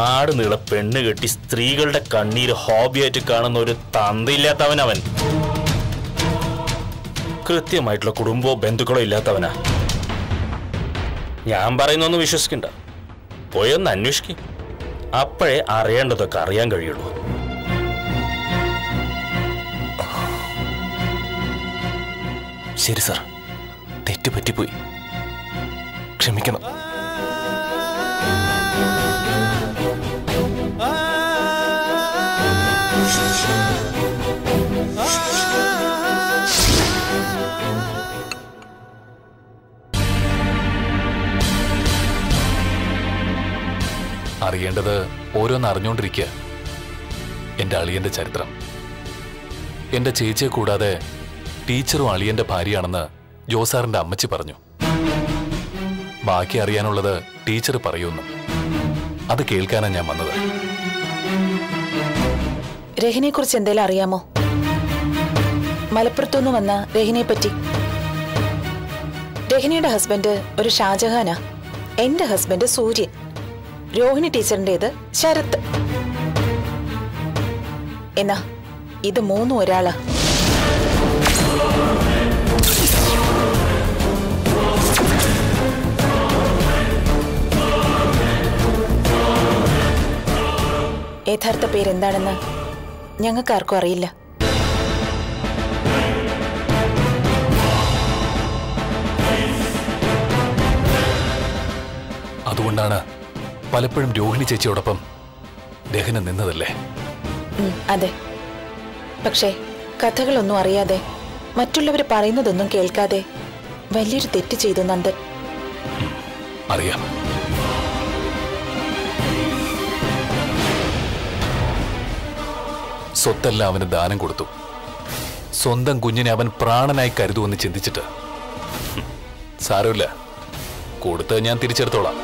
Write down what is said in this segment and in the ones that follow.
നാട് നീളെ പെണ്ണ് കെട്ടി സ്ത്രീകളുടെ കണ്ണീര് ഹോബിയായിട്ട് കാണുന്ന ഒരു തന്തയില്ലാത്തവൻ അവൻ കൃത്യമായിട്ടുള്ള കുടുംബമോ ബന്ധുക്കളോ ഇല്ലാത്തവനാ ഞാൻ പറയുന്നൊന്നും വിശ്വസിക്കണ്ട പോയി ഒന്ന് അന്വേഷിക്കും അപ്പോഴേ അറിയേണ്ടതൊക്കെ അറിയാൻ കഴിയുള്ളൂ ശരി സാർ തെറ്റ് പറ്റിപ്പോയി ക്ഷമിക്കണം അറിയേണ്ടത് ഓരോന്ന് അറിഞ്ഞുകൊണ്ടിരിക്കുക എന്റെ അളിയന്റെ ചരിത്രം എന്റെ ചേച്ചിയെ കൂടാതെ ടീച്ചറും അളിയന്റെ ഭാര്യയാണെന്ന് ജോസാറിന്റെ അമ്മച്ചി പറഞ്ഞു ബാക്കി അറിയാനുള്ളത് ടീച്ചർ പറയുന്നു അത് കേൾക്കാനാണ് ഞാൻ വന്നത് രഹിനെ കുറിച്ച് എന്തെങ്കിലും അറിയാമോ മലപ്പുറത്തുനിന്ന് വന്ന രഹിനെ പറ്റി രഹിനയുടെ ഹസ്ബൻഡ് ഒരു ഷാജഹാനാ എന്റെ ഹസ്ബൻഡ് സൂര്യൻ രോഹിണി ടീച്ചറിന്റേത് ശരത്ത് എന്നാ ഇത് മൂന്നും ഒരാളാ യഥാർത്ഥ പേരെന്താണെന്ന് ഞങ്ങൾക്കാർക്കും അറിയില്ല അതുകൊണ്ടാണ് പലപ്പോഴും രോഹിണി ചേച്ചിയോടൊപ്പം ദഹന നിന്നതല്ലേ ഉം, അതെ പക്ഷേ കഥകളൊന്നും അറിയാതെ മറ്റുള്ളവർ പറയുന്നതൊന്നും കേൾക്കാതെ വലിയൊരു തെറ്റ് ചെയ്തു നന്ദൻ അറിയാം സ്വത്തെല്ലാം അവന് ദാനം കൊടുത്തു സ്വന്തം കുഞ്ഞിനെ അവൻ പ്രാണനായി കരുതുമെന്ന് ചിന്തിച്ചിട്ട് ഹും, സാരമില്ല കൊടുത്ത് ഞാൻ തിരിച്ചെടുത്തോളാം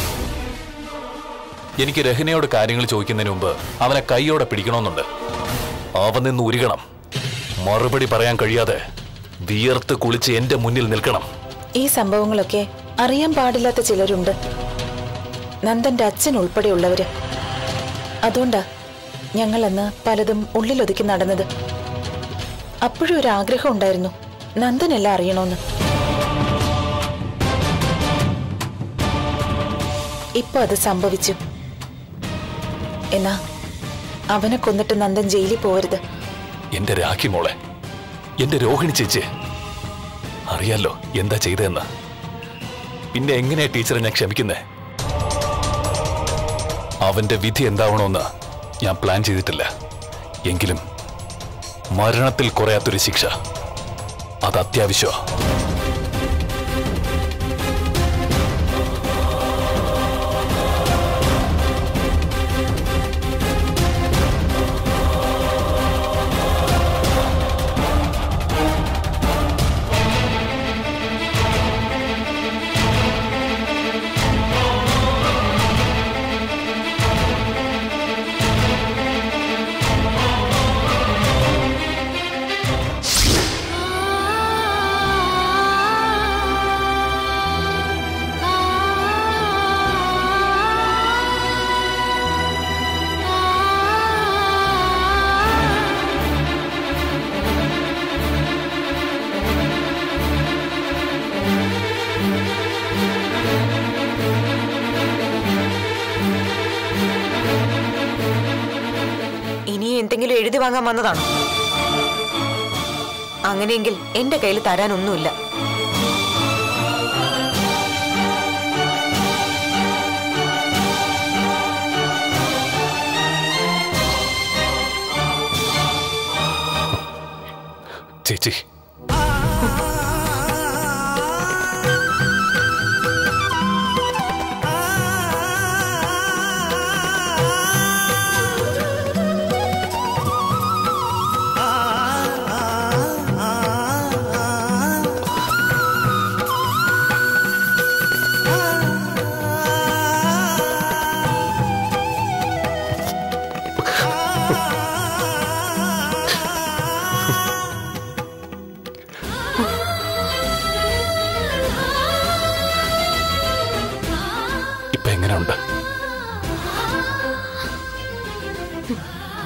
എനിക്ക് രഹനയോട് കാര്യങ്ങൾ ചോദിക്കുന്നതിന് മുമ്പ് അവനെ കൈയോടെ പിടിക്കണമെന്നുണ്ട് അവൻ നിന്ന് ഉരുകണം മറുപടി പറയാൻ കഴിയാതെ വിയർത്ത് കുളിച്ച് എന്റെ മുന്നിൽ നിൽക്കണം ഈ സംഭവങ്ങളൊക്കെ അറിയാൻ പാടില്ലാത്ത ചിലരുണ്ട് നന്ദന്റെ അച്ഛൻ ഉൾപ്പെടെയുള്ളവര് അതുകൊണ്ടാ ഞങ്ങൾ അന്ന് പലതും ഉള്ളിലൊതുക്കി നടന്നത് അപ്പോഴും ഒരു ആഗ്രഹം ഉണ്ടായിരുന്നു നന്ദനെല്ലാം അറിയണമെന്ന് ഇപ്പൊ അത് സംഭവിച്ചു എന്നാ അവനെ കൊന്നിട്ട് നന്ദൻ ജയിലിൽ പോവരുത് എന്റെ രാഖി മോളെ എന്റെ രോഹിണി ചേച്ചി അറിയാലോ എന്താ ചെയ്തതെന്ന് പിന്നെ എങ്ങനെയാ ടീച്ചറെ ഞാൻ ക്ഷമിക്കുന്നേ അവന്റെ വിധി എന്താവണമെന്ന് ഞാൻ പ്ലാൻ ചെയ്തിട്ടില്ല എങ്കിലും മരണത്തിൽ കുറയാത്തൊരു ശിക്ഷ അത് അത്യാവശ്യമാ ഇനി എന്തെങ്കിലും എഴുതി വാങ്ങാൻ വന്നതാണോ അങ്ങനെയെങ്കിൽ എന്റെ കയ്യിൽ തരാനൊന്നുമില്ല ചേച്ചി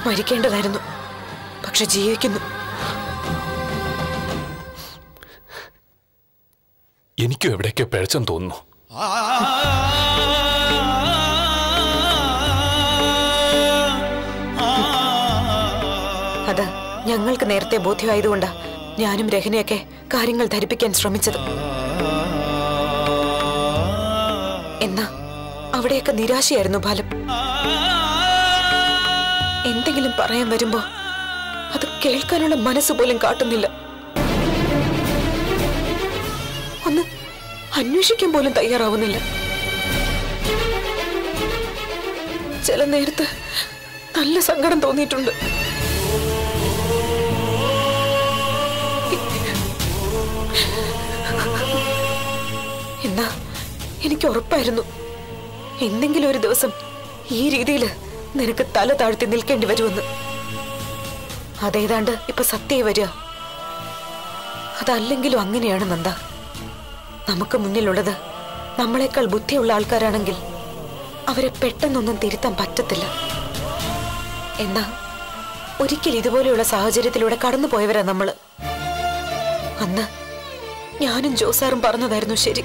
മരിക്കേണ്ടതായിരുന്നു പക്ഷെ ജീവിക്കുന്നു എനിക്കും എവിടേക്കോ പിഴച്ചെന്ന് തോന്നുന്നു അത് ഞങ്ങൾക്ക് നേരത്തെ ബോധ്യമായതുകൊണ്ടാ ഞാനും രഹനയൊക്കെ കാര്യങ്ങൾ ധരിപ്പിക്കാൻ ശ്രമിച്ചത് എന്നാ അവിടെയൊക്കെ നിരാശയായിരുന്നു ഫലം എന്തെങ്കിലും പറയാൻ വരുമ്പോ അത് കേൾക്കാനുള്ള മനസ്സ് പോലും കാട്ടുന്നില്ല ഒന്ന് അന്വേഷിക്കാൻ പോലും തയ്യാറാവുന്നില്ല ചില നേരത്ത് നല്ല സങ്കടം തോന്നിയിട്ടുണ്ട് എന്നാ എനിക്ക് ഉറപ്പായിരുന്നു എന്തെങ്കിലും ഒരു ദിവസം ഈ രീതിയിൽ നിനക്ക് തല താഴ്ത്തി നിൽക്കേണ്ടി വരുമെന്ന് അതേതാണ്ട് ഇപ്പൊ സത്യേ വരിക അതല്ലെങ്കിലും അങ്ങനെയാണ് നന്ദ നമുക്ക് മുന്നിലുള്ളത് നമ്മളെക്കാൾ ബുദ്ധിയുള്ള ആൾക്കാരാണെങ്കിൽ അവരെ പെട്ടെന്നൊന്നും തിരുത്താൻ പറ്റത്തില്ല എന്നാ ഒരിക്കൽ ഇതുപോലെയുള്ള സാഹചര്യത്തിലൂടെ കടന്നുപോയവരാ നമ്മള് അന്ന് ഞാനും ജോസാറും പറഞ്ഞതായിരുന്നു ശരി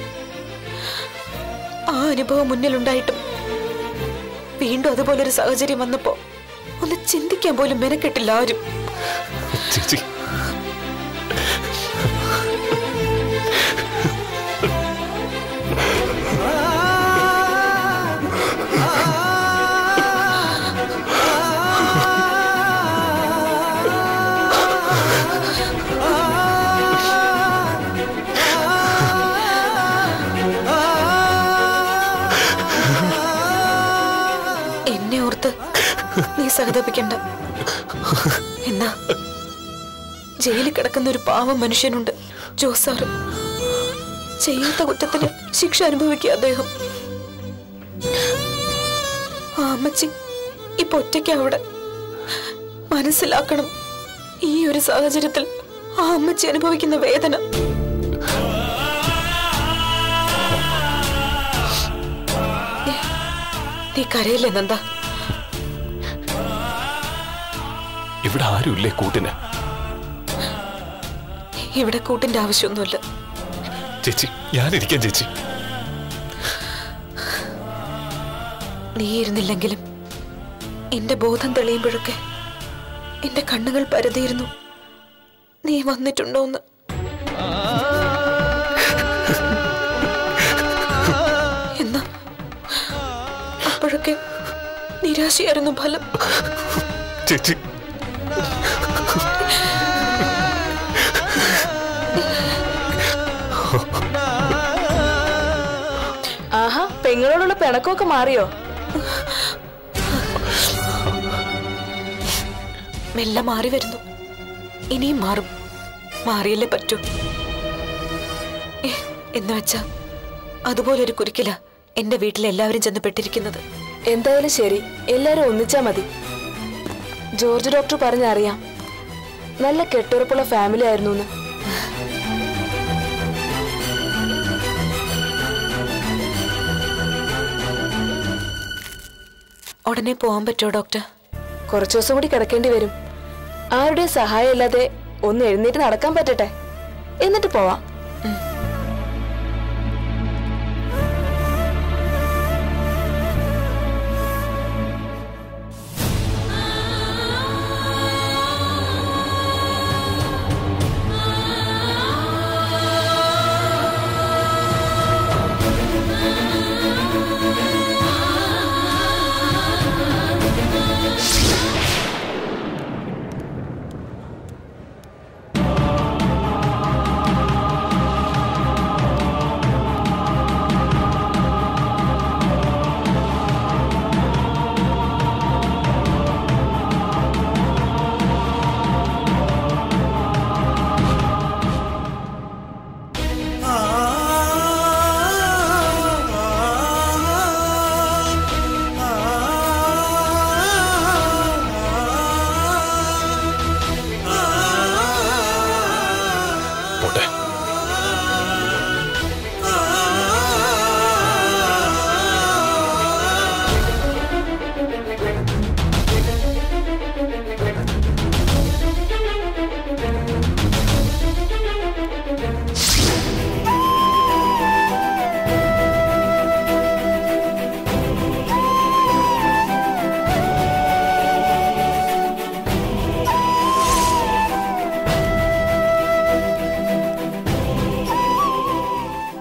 ആ അനുഭവം മുന്നിലുണ്ടായിട്ടും വീണ്ടും അതുപോലൊരു സാഹചര്യം വന്നപ്പോ ഒന്ന് ചിന്തിക്കാൻ പോലും മെനക്കെട്ടില്ല ആരും ചേച്ചി എന്നെ ഓർത്ത് നീ സഹതപിക്കണ്ട എന്നാ ജയിലിൽ കിടക്കുന്ന ഒരു പാവം മനുഷ്യനുണ്ട് ജോസാറ് ചെയ്യാത്ത കുറ്റത്തിന് ശിക്ഷ അനുഭവിക്കുക അദ്ദേഹം ആ അമ്മച്ചി ഇപ്പൊ ഒറ്റയ്ക്ക് അവിടെ മനസ്സിലാക്കണം ഈ ഒരു സാഹചര്യത്തിൽ ആ അമ്മച്ചി അനുഭവിക്കുന്ന വേദന നീ- നീ കരയില്ലേ നന്ദ ഇവിടെ ആരുമില്ലേ കൂട്ടിന് ഇവിടെ കൂട്ടിന്റെ ആവശ്യമൊന്നുമില്ല ചേച്ചി ഞാനിരിക്കാം ചേച്ചി നീ ഇരുന്നില്ലെങ്കിലും എന്റെ ബോധം തെളിയുമ്പോഴൊക്കെ എന്റെ കണ്ണുകൾ പരതിയിരുന്നു നീ വന്നിട്ടുണ്ടോന്ന് എന്നാ അപ്പോഴൊക്കെ നിരാശയായിരുന്നു ഫലം ചേച്ചി ആഹാ പെങ്ങളോടുള്ള പിണക്കമൊക്കെ മാറിയോ മെല്ലെ മാറി വരുന്നു ഇനിയും മാറും മാറിയല്ലേ പറ്റൂ ഏ, എന്ന് വെച്ചാ അതുപോലൊരു കുരുക്കില എന്റെ വീട്ടിൽ എല്ലാവരും ചെന്ന് പെട്ടിരിക്കുന്നത് എന്തായാലും ശരി എല്ലാരും ഒന്നിച്ചാ മതി ജോർജ് ഡോക്ടർ പറഞ്ഞറിയാം നല്ല കെട്ടുറപ്പുള്ള ഫാമിലി ആയിരുന്നു എന്ന് ഉടനെ പോവാൻ പറ്റുമോ ഡോക്ടർ കുറച്ചു ദിവസം കൂടി കിടക്കേണ്ടി വരും ആരുടെയും സഹായം ഇല്ലാതെ ഒന്ന് എഴുന്നേറ്റ് നടക്കാൻ പറ്റട്ടെ എന്നിട്ട് പോവാം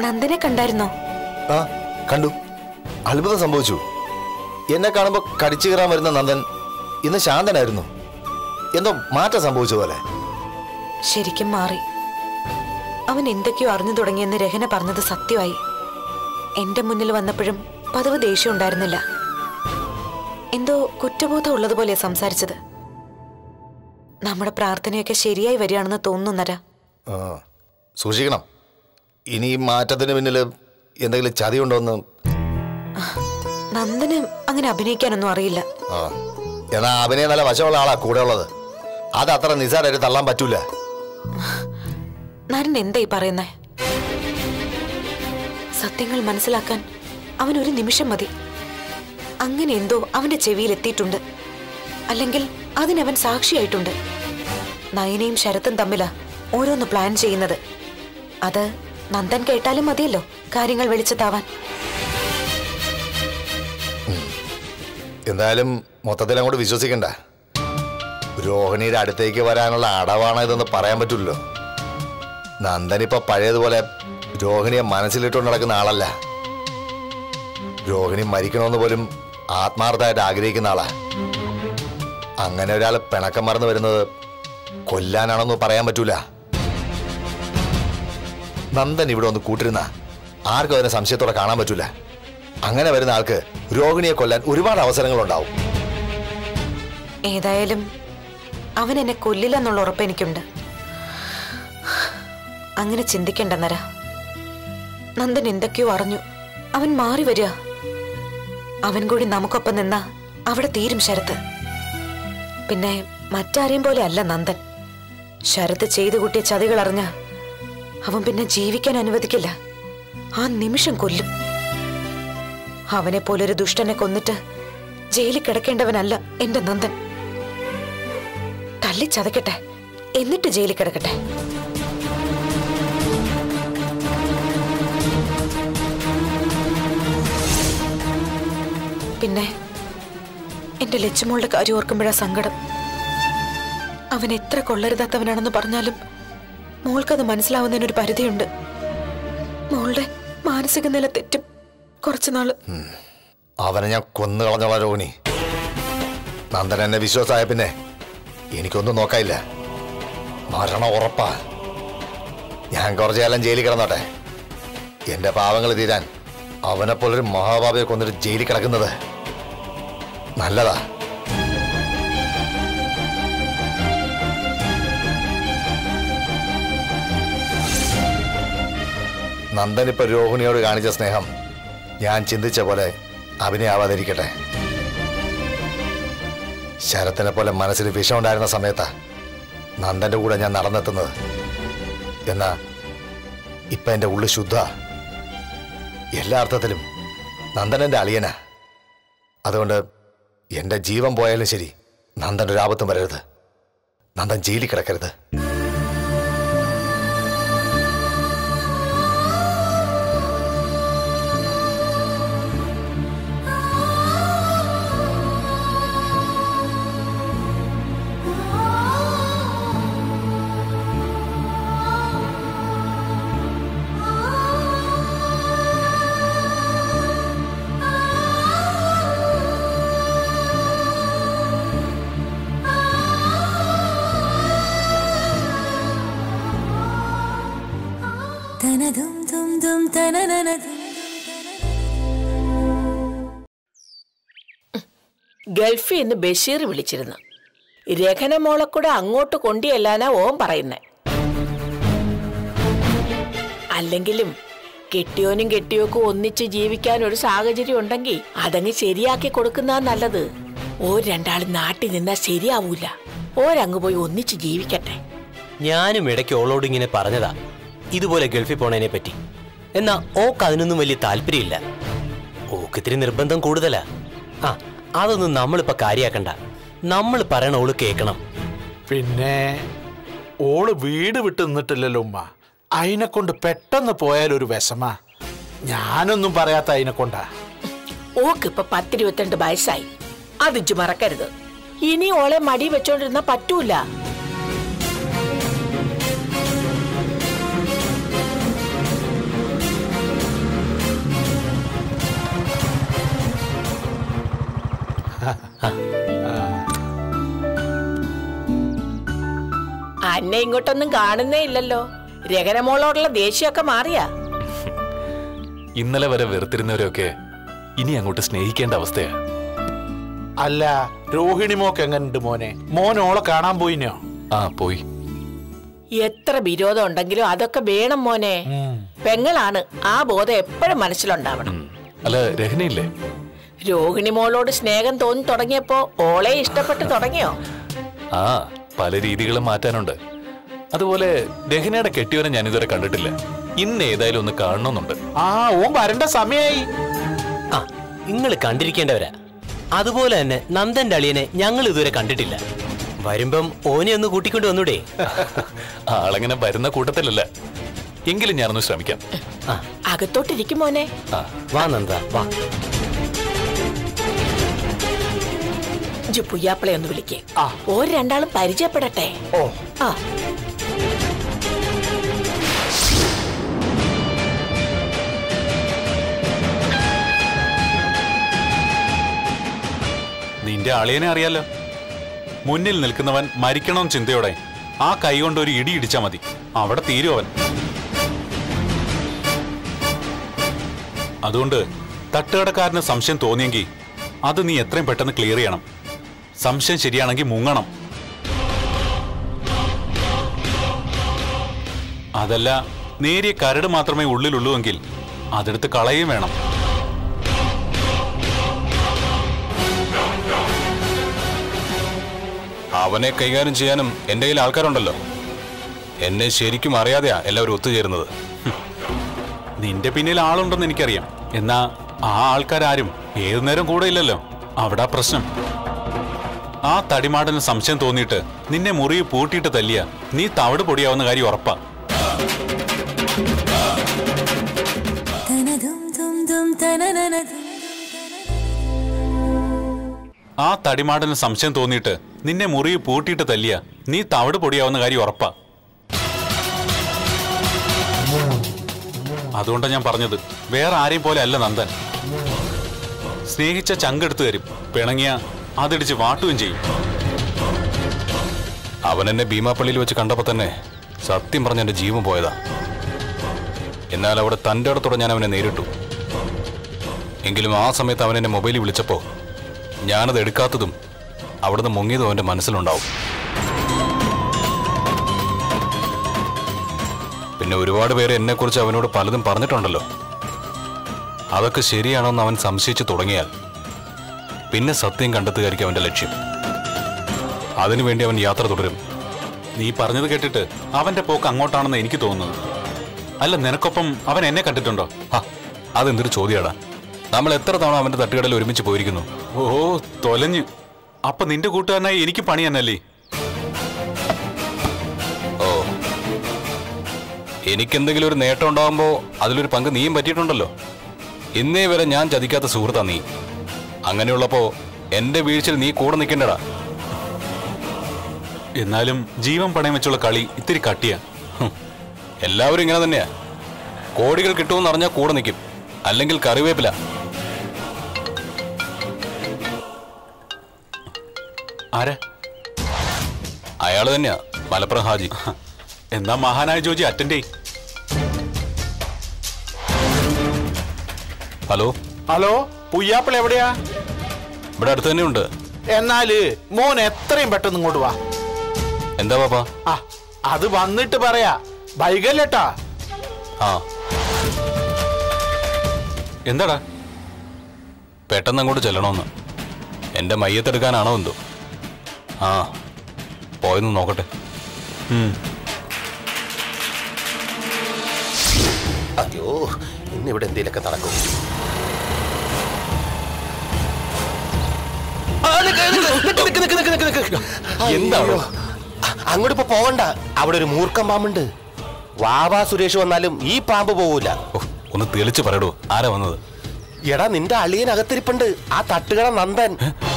നന്ദനെ കണ്ടായിരുന്നോ ആ കണ്ടു അത്ഭുതം സംഭവിച്ചു എന്നെ കാണുമ്പോ കടിച്ചു കയറാൻ വരുന്ന നന്ദൻ ഇന്ന് ശാന്തനായിരുന്നു എന്തോ മാറ്റം സംഭവിച്ചതുപോലെ ശരിക്കും മാറി അവൻ എന്തൊക്കെയോ അറിഞ്ഞു തുടങ്ങിയെന്ന് രഹന പറഞ്ഞത് സത്യമായി എന്റെ മുന്നിൽ വന്നപ്പോഴും പതിവ് ദേഷ്യം ഉണ്ടായിരുന്നില്ല എന്തോ കുറ്റബോധം ഉള്ളതുപോലെ സംസാരിച്ചത് നമ്മുടെ പ്രാർത്ഥനയൊക്കെ ശരിയായി വരികയാണെന്ന് തോന്നുന്നര ആ സൂക്ഷിക്കണം ഇനി ഈ മാറ്റത്തിന് പിന്നിൽ എന്തെങ്കിലും ചതിയുണ്ടോ എന്ന് നന്ദന് അങ്ങനെ അഭിനയിക്കാനൊന്നും അറിയില്ല ആ എന്നാ അവനെ നല്ല വശമുള്ള ആളാ കൂടെ ഉള്ളത് അത് അത്ര നിസാരായിട്ട് തള്ളാൻ പറ്റൂല നരൻ എന്തായി പറയുന്നേ സത്യങ്ങൾ മനസ്സിലാക്കാൻ അവൻ ഒരു നിമിഷം മതി അങ്ങനെ എന്തോ അവന്റെ ചെവിയിൽ എത്തിയിട്ടുണ്ട് അല്ലെങ്കിൽ അതിനവൻ സാക്ഷിയായിട്ടുണ്ട് നയനയും ശരത്തും തമ്മിലാ ഓരോന്ന് പ്ലാൻ ചെയ്യുന്നത് അത് നന്ദൻ കേട്ടാലും മതിയല്ലോ കാര്യങ്ങൾ വെളിച്ചത്താവാൻ എന്തായാലും മൊത്തത്തിൽ അങ്ങോട്ട് വിശ്വസിക്കണ്ട രോഹിണിയുടെ അടുത്തേക്ക് വരാനുള്ള അടവാണ് ഇതെന്ന് പറയാൻ പറ്റില്ലല്ലോ നന്ദനിപ്പോ പഴയതുപോലെ രോഹിണിയെ മനസ്സിലിട്ടുകൊണ്ട് നടക്കുന്ന ആളല്ല രോഹിണി മരിക്കണമെന്ന് പോലും ആത്മാർത്ഥമായിട്ട് ആഗ്രഹിക്കുന്ന ആളാ അങ്ങനെ ഒരാൾ പിണക്കം മറന്നു വരുന്നത് കൊല്ലാനാണെന്ന് പറയാൻ പറ്റൂല നന്ദൻ ഇവിടെ ഒന്ന് കൂട്ടിരുന്ന ആർക്കും അതിനെ സംശയത്തോടെ കാണാൻ പറ്റൂല അങ്ങനെ വരുന്ന ആൾക്ക് രോഹിണിയെ കൊല്ലാൻ ഒരുപാട് അവസരങ്ങളുണ്ടാവും ഏതായാലും അവൻ എന്നെ കൊല്ലില്ല എന്നുള്ള ഉറപ്പ് എനിക്കുണ്ട് അങ്ങനെ ചിന്തിക്കണ്ട നര നന്ദൻ എന്തൊക്കെയോ അറിഞ്ഞു അവൻ മാറി വരിക അവൻ കൂടി നമുക്കൊപ്പം നിന്ന അവിടെ തീരും ശരത്ത് പിന്നെ മറ്റാരെയും പോലെ അല്ല നന്ദൻ ശരത്ത് ചെയ്തു കൂട്ടിയ ചതികൾ അറിഞ്ഞ അവൻ പിന്നെ ജീവിക്കാൻ അനുവദിക്കില്ല ആ നിമിഷം കൊല്ലും അവനെ പോലൊരു ദുഷ്ടനെ കൊന്നിട്ട് ജയിലിൽ കിടക്കേണ്ടവനല്ല എന്റെ നന്ദൻ തല്ലി ചതക്കട്ടെ എന്നിട്ട് ജയിലിൽ കിടക്കട്ടെ പിന്നെ എന്റെ ലച്ചുമോളുടെ കാര്യം ഓർക്കുമ്പോഴാ സങ്കടം അവൻ എത്ര കൊള്ളരുതാത്തവനാണെന്ന് പറഞ്ഞാലും മോൾക്കത് മനസ്സിലാവുന്നതിനൊരു പരിധിയുണ്ട് മോളുടെ മാനസിക നില തെറ്റും കുറച്ചുനാള് അവനെ ഞാൻ കൊന്നു കളഞ്ഞോളാം രോഹിണി നന്ദൻ എന്നെ വിശ്വാസമായ പിന്നെ എനിക്കൊന്നും നോക്കാനില്ല മരണം ഉറപ്പാ ഞാൻ കുറച്ചു കാലം ജയിലിൽ കിടന്നോട്ടെ എന്റെ പാവങ്ങൾ തീരാൻ അവനെപ്പോലൊരു മഹാഭാവിയെ കൊന്നിട്ട് ജയിലിൽ കിടക്കുന്നത് നല്ലതാ നന്ദൻ ഇപ്പൊ രോഹിണിയോട് കാണിച്ച സ്നേഹം ഞാൻ ചിന്തിച്ച പോലെ അഭിനയാവാതിരിക്കട്ടെ ശരത്തിനെ പോലെ മനസ്സിൽ വിഷമുണ്ടായിരുന്ന സമയത്താ നന്ദന്റെ കൂടെ ഞാൻ നടന്നെത്തുന്നത് എന്നാ ഇപ്പൊ എന്റെ ഉള്ളു ശുദ്ധ എല്ലാ അർത്ഥത്തിലും നന്ദൻ എന്റെ അളിയനാ അതുകൊണ്ട് എന്റെ ജീവൻ പോയാലും ശരി നന്ദൻ ഒരു ആപത്തും വരരുത് നന്ദൻ ജയിലിൽ കിടക്കരുത് തനതും തും തും തനനനതും ഗൾഫിൽ നിന്ന് ബഷീർ വിളിച്ചിരുന്നു രഖന മോളെ കൂടെ അങ്ങോട്ട് കൊണ്ടിയല്ലാനാ ഓൻ പറയുന്നേ അല്ലെങ്കിലും കെട്ടിയോനും കെട്ടിയോക്കും ഒന്നിച്ച് ജീവിക്കാൻ ഒരു സാഹചര്യം ഉണ്ടെങ്കിൽ അതങ്ങ് ശരിയാക്കി കൊടുക്കുന്ന നല്ലത് ഓ രണ്ടാളും നാട്ടിൽ നിന്നാ ശരിയാവൂല ഓരങ്ങ് പോയി ഒന്നിച്ച് ജീവിക്കട്ടെ ഞാനും ഇടയ്ക്ക് ഓളോട് ഇങ്ങനെ പറഞ്ഞതാ ഇതുപോലെ ഗൾഫിൽ പോണതിനെ പറ്റി എന്നാ ഓക്ക് അതിനൊന്നും വലിയ താല്പര്യമില്ല ഓക്ക് ഇത്തിരി നിർബന്ധം കൂടുതലാ ആ അതൊന്നും നമ്മളിപ്പോ കാര്യാക്കണ്ട നമ്മൾ പറയണ ഓള് കേക്കണം പിന്നെ ഓള് വീട് വിട്ട് നിന്നിട്ടില്ലല്ലോ ഉമ്മ അതിനെ കൊണ്ട് പെട്ടെന്ന് പോയാൽ ഒരു വിഷമാ ഞാനൊന്നും പറയാത്ത അതിനെ കൊണ്ടാ ഓക്കിപ്പൊ പത്തിരുപത്തിരണ്ട് വയസ്സായി അതിച്ചു മറക്കരുത് ഇനി ഓളെ മടി വെച്ചോണ്ടിരുന്ന പറ്റൂല ഇങ്ങോട്ടൊന്നും കാണുന്നേ ഇല്ലല്ലോ രഹനമോളോടുള്ള ദേഷ്യമൊക്കെ മാറിയാ ഇന്നലെ വരെ വെറുത്തിരുന്നവരെയൊക്കെ ഇനി അങ്ങോട്ട് സ്നേഹിക്കേണ്ട അവസ്ഥയാ അല്ല രോഹിണി മോക്ക് എങ്ങനുണ്ട് മോനെ മോൻ ഓളെ കാണാൻ പോയിനോ ആ പോയി എത്ര വിരോധം ഉണ്ടെങ്കിലും അതൊക്കെ വേണം മോനെ പെങ്ങളാണ് ആ ബോധം എപ്പോഴും മനസ്സിലുണ്ടാവണം ഉം. അല്ല രഹനയില്ലേ രോഹിണി മോളോട് സ്നേഹം തോന്നി തുടങ്ങിയപ്പോ ഓളെ ഇഷ്ടപ്പെട്ട് തുടങ്ങിയോ ആ പല രീതികളും മാറ്റാനുണ്ട് അതുപോലെ രഹനയുടെ കെട്ടിയവനെ ഞാൻ ഇതുവരെ കണ്ടിട്ടില്ല ഇന്ന് ഏതായാലും ഒന്ന് കാണണമെന്നുണ്ട് ആ ഓൻ വരണ്ട സമയായി ആ നിങ്ങൾ കണ്ടിരിക്കേണ്ടവരാ അതുപോലെ തന്നെ നന്ദന്റെ അളിയനെ ഞങ്ങൾ ഇതുവരെ കണ്ടിട്ടില്ല വരുമ്പം ഓനെ ഒന്ന് കൂട്ടിക്കൊണ്ട് വന്നൂടെ ആളങ്ങനെ വരുന്ന കൂട്ടത്തിലല്ല എങ്കിലും ഞാനൊന്ന് ശ്രമിക്കാം ആ അകത്തോട്ടിരിക്കും മോനെ ആ വാ നന്ദ വാ ഇജ്ജ് പുയ്യാപ്പിളെ ഒന്ന് വിളിക്കേ ആ. ഓര് രണ്ടാളും പരിചയപ്പെടട്ടെ ഓ ആ നിന്റെ അളിയനെ അറിയാലോ മുന്നിൽ നിൽക്കുന്നവൻ മരിക്കണം ചിന്തയോടെ ആ കൈ കൊണ്ട് ഒരു ഇടി ഇടിച്ചാ മതി അവിടെ തീരും അവൻ അതുകൊണ്ട് തട്ടുകടക്കാരന് സംശയം തോന്നിയെങ്കിൽ അത് നീ എത്രയും പെട്ടെന്ന് ക്ലിയർ ചെയ്യണം സംശയം ശരിയാണെങ്കിൽ മുങ്ങണം അതല്ല നേരിയ കരട് മാത്രമേ ഉള്ളിലുള്ളൂവെങ്കിൽ അതെടുത്ത് കളയുകയും വേണം അവനെ കൈകാര്യം ചെയ്യാനും എന്റെ കയ്യിൽ ആൾക്കാരുണ്ടല്ലോ എന്നെ ശരിക്കും അറിയാതെയാ എല്ലാവരും ഒത്തുചേരുന്നത് നിന്റെ പിന്നിൽ ആളുണ്ടെന്ന് എനിക്കറിയാം എന്നാ ആ ആൾക്കാരും ഏതു നേരം കൂടെ ഇല്ലല്ലോ അവിടെ പ്രശ്നം ആ തടിമാടന് സംശയം തോന്നിയിട്ട് നിന്നെ മുറി പൂട്ടിയിട്ട് തല്ലിയ നീ തവിട് പൊടിയാവുന്ന കാര്യം ഉറപ്പാ തനതും തും തും തനനനതും ആ തടിമാടന് സംശയം തോന്നിയിട്ട് നിന്നെ മുറി പൂട്ടിയിട്ട് തല്ലിയ നീ തവിട് പൊടിയാവുന്ന കാര്യം ഉറപ്പാ അതുകൊണ്ടാ ഞാൻ പറഞ്ഞത് വേറെ ആരെയും പോലെ അല്ല നന്ദൻ സ്നേഹിച്ച ചങ്കെടുത്തു തരും പിണങ്ങിയ അതിടിച്ച് വാട്ടുകയും ചെയ്യും അവൻ എന്നെ ഭീമാപ്പള്ളിയിൽ വെച്ച് കണ്ടപ്പോ തന്നെ സത്യം പറഞ്ഞ എന്റെ ജീവൻ പോയതാ എന്നാൽ അവിടെ തൻ്റെ അടുത്തോടെ ഞാൻ അവനെ നേരിട്ടു എങ്കിലും ആ സമയത്ത് അവൻ എന്നെ മൊബൈലിൽ വിളിച്ചപ്പോ ഞാനത് എടുക്കാത്തതും അവിടുന്ന് മുങ്ങിയതും അവന്റെ മനസ്സിലുണ്ടാവും പിന്നെ ഒരുപാട് പേര് എന്നെക്കുറിച്ച് അവനോട് പലതും പറഞ്ഞിട്ടുണ്ടല്ലോ അതൊക്കെ ശരിയാണോന്ന് അവൻ സംശയിച്ചു തുടങ്ങിയാൽ പിന്നെ സത്യം കണ്ടെത്തുകയായിരിക്കും അവന്റെ ലക്ഷ്യം അതിനുവേണ്ടി അവൻ യാത്ര തുടരും നീ പറഞ്ഞത് കേട്ടിട്ട് അവന്റെ പോക്ക് അങ്ങോട്ടാണെന്ന് എനിക്ക് തോന്നുന്നത് അല്ല നിനക്കൊപ്പം അവൻ എന്നെ കണ്ടിട്ടുണ്ടോ ആ, അതെന്തൊരു ചോദ്യമാടാ നമ്മൾ എത്ര തവണ അവന്റെ തട്ടുകടയിൽ ഒരുമിച്ച് പോയിരിക്കുന്നു ഓ തൊലഞ്ഞ് അപ്പൊ നിന്റെ കൂട്ടുകാരനായി എനിക്ക് പണി തന്നല്ലേ ഓ എനിക്കെന്തെങ്കിലും ഒരു നേട്ടം ഉണ്ടാകുമ്പോൾ അതിലൊരു പങ്ക് നീയും പറ്റിയിട്ടുണ്ടല്ലോ ഇന്നേ വരെ ഞാൻ ചതിക്കാത്ത സുഹൃത്താ നീ അങ്ങനെയുള്ളപ്പോ എന്റെ വീഴ്ചയിൽ നീ കൂടെ നിൽക്കണ്ടടാ എന്നാലും ജീവൻ പണയം വെച്ചുള്ള കളി ഇത്തിരി കട്ടിയാ ഹും. എല്ലാവരും ഇങ്ങനെ തന്നെയാ കോടികൾ കിട്ടുമെന്ന് അറിഞ്ഞാൽ കൂടെ നിൽക്കും അല്ലെങ്കിൽ കറിവേപ്പില ആരാ അയാൾ തന്നെയാ മലപ്പുറം ഹാജി എന്നാ മഹാനായ ജോജി അറ്റൻഡ് ചെയ് ഹലോ ഹലോ പുയ്യാപ്പിള എവിടെയാ ഇവിടെ അടുത്ത് തന്നെ ഉണ്ട് എന്നാല് മോൻ എത്രയും പെട്ടെന്ന് ഇങ്ങോട്ട് വാ എന്താ പാപ്പാ ആ അത് വന്നിട്ട് പറയാ വൈകല്ലേട്ടാ ആ എന്താടാ പെട്ടെന്ന് അങ്ങോട്ട് ചെല്ലണമെന്ന് എന്റെ മയ്യത്തെടുക്കാനാണോ എന്തോ ആ പോയെന്ന് നോക്കട്ടെ അയ്യോ ഇന്നിവിടെ എന്തെങ്കിലുമൊക്കെ നടക്കും എന്താണോ? അ- അങ്ങോട്ട് ഇപ്പൊ പോകണ്ട അവിടെ ഒരു മൂർഖം പാമ്പുണ്ട് വാവാ സുരേഷ് വന്നാലും ഈ പാമ്പ് പോകൂല ഓ, ഒന്ന് തെളിച്ച് പറയടോ ആരാ വന്നത് എടാ നിന്റെ അളിയൻ അകത്തിരിപ്പുണ്ട് ആ തട്ടുകട നന്ദൻ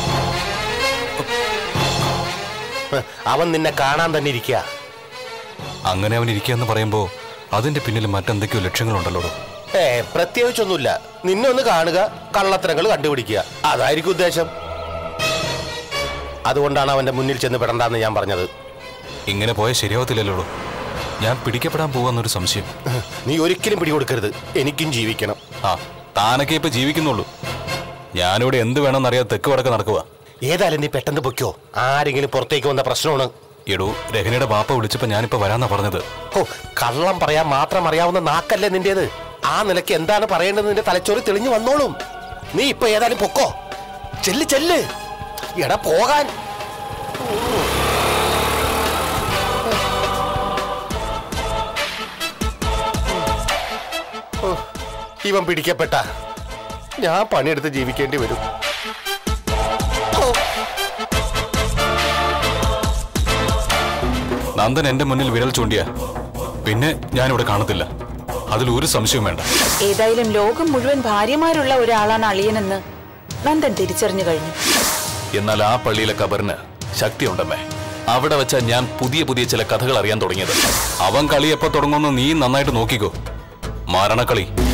അവൻ നിന്നെ കാണാൻ തന്നെ ഇരിക്കുക അങ്ങനെ അവൻ ഇരിക്കുകയെന്ന് പറയുമ്പോ അതിന്റെ പിന്നിൽ മറ്റെന്തൊക്കെയോ ലക്ഷ്യങ്ങളുണ്ടല്ലോ ഏ പ്രത്യേകിച്ചൊന്നുമില്ല നിന്നെ ഒന്ന് കാണുക കള്ളത്തരങ്ങൾ കണ്ടുപിടിക്കുക അതായിരിക്കും ഉദ്ദേശം അതുകൊണ്ടാണ് അവന്റെ മുന്നിൽ ചെന്ന് പെടണ്ടെന്ന് ഞാൻ പറഞ്ഞത് ഇങ്ങനെ പോയാൽ ശരിയാവത്തില്ലല്ലോ ഞാൻ പിടിക്കപ്പെടാൻ പോവാന്നൊരു സംശയം നീ ഒരിക്കലും പിടികൊടുക്കരുത് എനിക്കും ജീവിക്കണം ആ താനൊക്കെ ഇപ്പൊ ജീവിക്കുന്നുള്ളൂ ഞാനിവിടെ എന്ത് വേണമെന്നറിയാതെ തെക്ക് വടക്ക് നടക്കുക ഏതായാലും നീ പെട്ടെന്ന് പൊയ്ക്കോ ആരെങ്കിലും പുറത്തേക്ക് വന്ന പ്രശ്നമാണ് എടോ രഹനയുടെ ബാപ്പ വിളിച്ചപ്പോ ഞാനിപ്പോ വരാന്നാ പറഞ്ഞത് ഓ കള്ളം പറയാൻ മാത്രം അറിയാവുന്ന നാക്കല്ലേ നിന്റേത് ആ നിലയ്ക്ക് എന്താണ് പറയേണ്ടത് നിന്റെ തലച്ചോറ് തെളിഞ്ഞു വന്നോളും നീ ഇപ്പൊ ഏതായാലും പൊക്കോ ചെല്ല് ചെല്ല് എടാ പോകാൻ ഓ, ഇവൻ പിടിക്കപ്പെട്ട ഞാൻ പണിയെടുത്ത് ജീവിക്കേണ്ടി വരും നന്ദൻ എന്റെ മുന്നിൽ വിരൽ ചൂണ്ടിയ പിന്നെ ഞാനിവിടെ കാണത്തില്ല അതിൽ ഒരു സംശയവും വേണ്ട ഏതായാലും ലോകം മുഴുവൻ ഭാര്യമാരുള്ള ഒരാളാണ് അളിയനെന്ന് നന്ദൻ തിരിച്ചറിഞ്ഞു കഴിഞ്ഞു എന്നാൽ ആ പള്ളിയിലെ കബറിന് ശക്തിയുണ്ടമ്മേ അവിടെ വെച്ച ഞാൻ പുതിയ പുതിയ ചില കഥകൾ അറിയാൻ തുടങ്ങിയത് അവൻ കളി എപ്പോ തുടങ്ങുമെന്ന് നീ നന്നായിട്ട് നോക്കിക്കോ മരണക്കളി